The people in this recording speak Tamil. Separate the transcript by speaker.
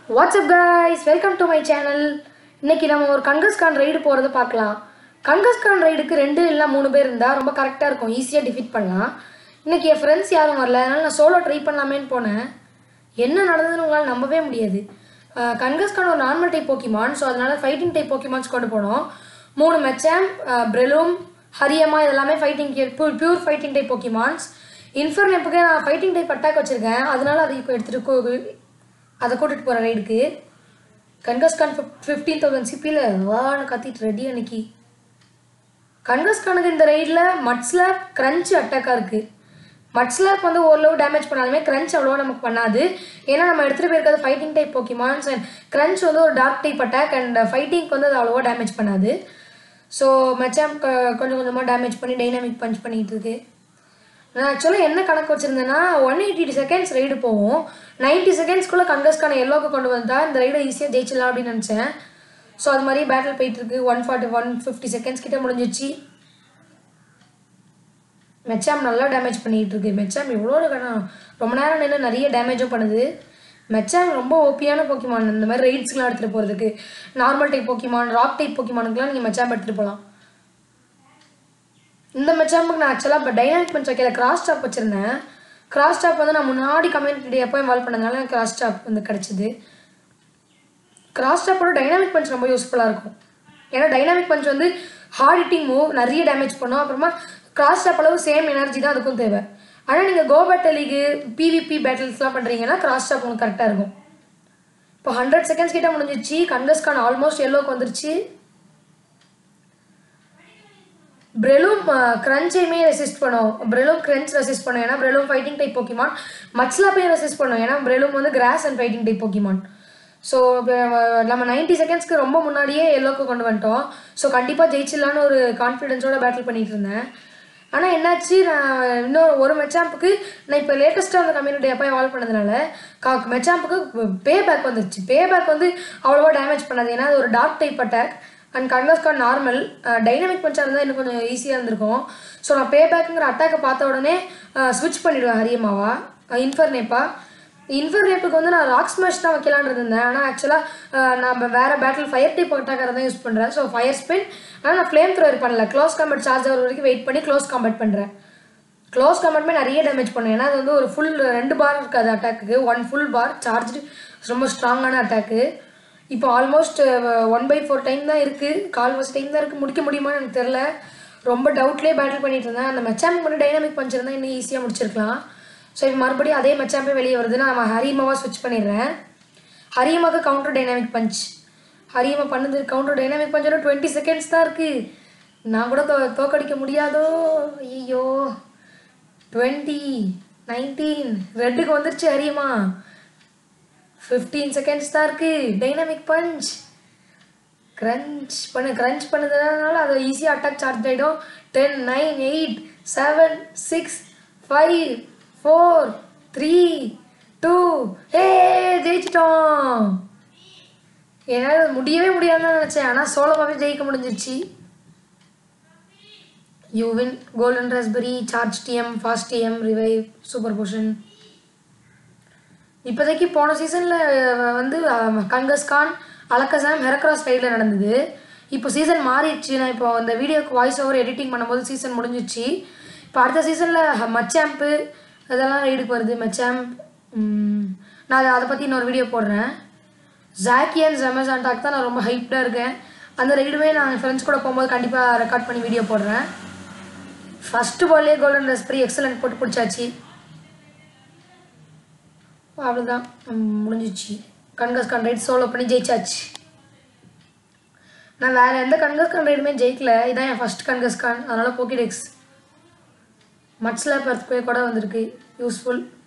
Speaker 1: WhatsApp guys welcome to my channel இன்னைக்கு நம்ம ஒரு கன்கஸ்கான் ரைடு போகிறத பார்க்கலாம் கன்கஸ்கான் ரைடுக்கு ரெண்டு இல்லை மூணு பேர் இருந்தால் ரொம்ப கரெக்டாக இருக்கும் ஈஸியாக டிஃபீட் பண்ணலாம் இன்னைக்கு என் ஃப்ரெண்ட்ஸ் யாரும் வரல அதனால் நான் சோலோ ட்ரை பண்ணலாமேன்னு போனேன் என்ன நடந்ததுன்னு உங்களால் நம்பவே முடியாது கன்கஸ்கான் ஒரு நார்மல் டைப் போக்கிமான் ஸோ அதனால ஃபைட்டிங் டைப் போக்கிமான்ஸ் கொண்டு போனோம் மூணு மெச்சாம் பிரெலும் ஹரியமா இதெல்லாமே fighting pure fighting type Pokemons இன்ஃபர்னெப்புக்கு நான் ஃபைட்டிங் டைப் அட்டாக் வச்சுருக்கேன் அதனால அதை இப்போ எடுத்துகிட்டு அதை கூட்டிகிட்டு போகிறேன் ரைடுக்கு கன்கஸ்கான் ஃபிஃப்டீன் தௌசண்ட் சிப்பியில் வான்னு கத்திட்டு ரெடி அன்னைக்கு கன்கஸ்கானுக்கு இந்த ரைடில் மட்ஸ்லாப் க்ரன்ச் அட்டாக்காக இருக்குது மட்ஸ்லாப் வந்து ஓரளவு டேமேஜ் பண்ணாலுமே க்ரன்ச் அவ்வளோவா நமக்கு பண்ணாது ஏன்னா நம்ம எடுத்துகிட்டு போயிருக்கிறது fighting type Pokemons and crunch வந்து ஒரு டார்க் டைப் அட்டாக் அண்ட் ஃபைட்டிங்க்கு வந்து அது அவ்வளோவா டேமேஜ் பண்ணாது ஸோ மெச்சாம் கொஞ்சம் கொஞ்சமாக டேமேஜ் பண்ணி டைனாமிக் பஞ்ச் பண்ணிகிட்டு இருக்கு நான் ஆக்சுவலாக என்ன கணக்கு வச்சுருந்தேன்னா ஒன் எயிட்டி செகண்ட்ஸ் ரைடு போவோம் நைன்ட்டி செகண்ட்ஸ்க்குள்ளே கங்கஸ்கான எல்லோக்கு கொண்டு வந்தா இந்த ரைடை ஈஸியாக ஜெயிச்சிடலாம் அப்படின்னு நினச்சேன் ஸோ அது மாதிரி பேட்டில் போயிட்டுருக்கு one forty one fifty seconds கிட்ட முடிஞ்சிச்சு மெச்சாம் நல்லா டேமேஜ் பண்ணிகிட்டு இருக்கு மெச்சாம் எவ்வளோ கணம் ரொம்ப நேரம் நின்று நிறைய டேமேஜும் பண்ணுது மெச்சாம் ரொம்ப ஓப்பியான போக்கிமான் இந்த மாதிரி ரைட்ஸ்க்குலாம் எடுத்துகிட்டு போகிறதுக்கு normal type Pokemon rock type போக்கிமானுக்குலாம் நீங்கள் மெச்சாம் எடுத்துகிட்டு போகலாம் இந்த மெச்சாம்புக்கு நான் ஆக்சுவலாக இப்போ டைனாமிக் பஞ்ச் வைக்கல கிராஸ் டாப் வச்சுருந்தேன் கிராஸ் டாப் வந்து நான் முன்னாடி கம்யூனிட்டி எப்போ இன்வால்வ் பண்ணதுனால எனக்கு கிராஸ் டாப் வந்து கிடச்சிது கிராஸ் டாப்போட டைனாமிக் பஞ்ச் ரொம்ப யூஸ்ஃபுல்லாக இருக்கும் ஏன்னா டைனாமிக் பஞ்ச் வந்து ஹார்ட் ஹிட்டிங் மூவ் நிறைய டேமேஜ் பண்ணும் அப்புறமா கிராஸ் டாப் அளவு சேம் எனர்ஜி தான் அதுக்கும் தேவை ஆனால் நீங்கள் கோ பேட்டல் லீகு பிவிபி பேட்டில்ஸ்லாம் பண்ணுறீங்கன்னா கிராஸ் டாப் உங்களுக்கு கரெக்டாக இருக்கும் இப்போ ஹண்ட்ரட் செகண்ட்ஸ் கிட்ட முடிஞ்சிச்சு கண்டஸ்கான் ஆல்மோஸ்ட் எல்லோக்கு வந்துருச்சு பிரெலும் கிரன்ச்சையுமே ரெசிஸ்ட் பண்ணும் பிரெலும் கிரன்ச் ரெசிஸ்ட் பண்ணும் ஏன்னா பிரெலும் ஃபைட்டிங் டைப் போக்கிமான் மச்லாப்பையும் ரெசிஸ்ட் பண்ணும் ஏன்னா பிரெலும் வந்து grass and fighting type Pokemon so நம்ம நைன்ட்டி செகண்ட்ஸ்க்கு ரொம்ப முன்னாடியே எல்லோக்கு கொண்டு வந்துட்டோம் ஸோ கண்டிப்பாக ஜெயிச்சிடலான்னு ஒரு கான்ஃபிடென்ஸோட பேட்டில் பண்ணிட்டு இருந்தேன் ஆனால் என்னாச்சு நான் இன்னொரு ஒரு மெச்சாம்புக்கு நான் இப்போ லேட்டஸ்ட்டாக அந்த கம்யூனிட்டி எப்போ வால் பண்ணதுனால கா மெச்சாம்புக்கு பே பேக் வந்துருச்சு பே பேக் வந்து அவ்வளோவா டேமேஜ் பண்ணாது ஏன்னா அது ஒரு dark type attack and Kangaskhan normal dynamic பஞ்சாக இருந்தால் இன்னும் கொஞ்சம் ஈஸியாக இருந்திருக்கும் ஸோ நான் பே பேக்குங்கிற அட்டாக்கை பார்த்த உடனே ஸ்விட்ச் பண்ணிவிடுவேன் ஹரியமாவா இன்ஃபர்னேப்பா இன்ஃபர்னேப்புக்கு வந்து நான் ராக் ஸ்மாஷ் தான் வைக்கலான்னு இருந்தேன் ஆனால் ஆக்சுவலாக நான் வேறு பேட்டில் ஃபயர் டைப் அட்டாக்கரை தான் யூஸ் பண்ணுறேன் ஸோ ஃபயர் ஸ்பின் ஆனால் நான் ஃப்ளேம் த்ரோவர் பண்ணல க்ளோஸ் காம்பேட் சார்ஜ் ஆகிற வரைக்கும் வெயிட் பண்ணி க்ளோஸ் காம்பேட் பண்ணுறேன் க்ளோஸ் காம்பேட்மே நிறைய டேமேஜ் பண்ணும் ஏன்னா அது வந்து ஒரு ஃபுல் ரெண்டு பார் இருக்காது attack one full bar charged ரொம்ப ஸ்ட்ராங்கான அட்டாக்கு இப்போ almost one by four time தான் இருக்குது கால் ஃபஸ்ட் டைம் தான் இருக்குது முடிக்க முடியுமான்னு எனக்கு தெரில ரொம்ப டவுட்லேயே பேட்டில் பண்ணிட்டு இருந்தேன் அந்த மெச்சாம்பு மட்டும் டைனாமிக் பஞ்ச் இருந்தால் இன்னும் ஈஸியாக முடிச்சிருக்கலாம் ஸோ இப்போ மறுபடியும் அதே மெச்சாம்பே வெளியே வருதுன்னா நம்ம ஹரியமாவாக ஸ்விட்ச் பண்ணிடுறேன் ஹரியமாவுக்கு கவுண்டர் டைனாமிக் பஞ்ச் ஹரியமா பண்ணுது கவுண்டர் டைனாமிக் பஞ்சோட டுவெண்ட்டி செகண்ட்ஸ் தான் இருக்குது நான் கூட தோ தோக்கடிக்க முடியாதோ ஐயோ டுவெண்ட்டி நைன்டீன் ரெட்டுக்கு வந்துருச்சு ஹரியமா ஃபிஃப்டீன் செகண்ட்ஸ் தான் இருக்குது டைனாமிக் பஞ்ச் க்ரன்ச் பண்ணு க்ரன்ச் பண்ணதுனால அது ஈஸியாக அட்டாக் சார்ஜ் ஆகிடும் ten nine eight seven six five four three two ஏ ஜெயிச்சிட்டோம் என்னால் முடியவே முடியாதுன்னு நினச்சேன் ஆனால் சோளமாகவே ஜெயிக்க முடிஞ்சிருச்சு யூவின் golden raspberry charge TM fast TM revive super potion இப்போதைக்கு போன சீசனில் வந்து கங்கஸ்கான் அலக்கசாம் ஹெரக்ராஸ் ரைடில் நடந்தது இப்போ சீசன் மாறிடுச்சு நான் இப்போ அந்த வீடியோக்கு வாய்ஸ் ஓவர் எடிட்டிங் பண்ணும்போது சீசன் முடிஞ்சிச்சு இப்போ அடுத்த சீசனில் மச்சாம்பு இதெல்லாம் ரைடுக்கு வருது மச்சாம்ப் நான் அதை பற்றி இன்னொரு வீடியோ போடுறேன் ஜாக்கி அண்ட் அமேசான் டாக் தான் நான் ரொம்ப ஹைப்டாக இருக்கேன் அந்த ரைடுமே நான் என் ஃப்ரெண்ட்ஸ் கூட போகும்போது கண்டிப்பாக ரெக்கார்ட் பண்ணி வீடியோ போடுறேன் ஃபஸ்ட்டு பால்லே கோல்டன் ரெஸ்பரி எக்ஸலண்ட் போட்டு பிடிச்சாச்சு அவ்வளோதான் முடிஞ்சிச்சு கன்கஸ் ரைட் சோலோ பண்ணி ஜெயிச்சாச்சு நான் வேறு எந்த கன்கஸ்கான் ரைடுமே ஜெயிக்கல இதான் என் ஃபஸ்ட் கன்கஸ்கான் அதனால் போக்கிடெக்ஸ் மட்ஸ்லாப் எர்த் கூட வந்திருக்கு யூஸ்ஃபுல்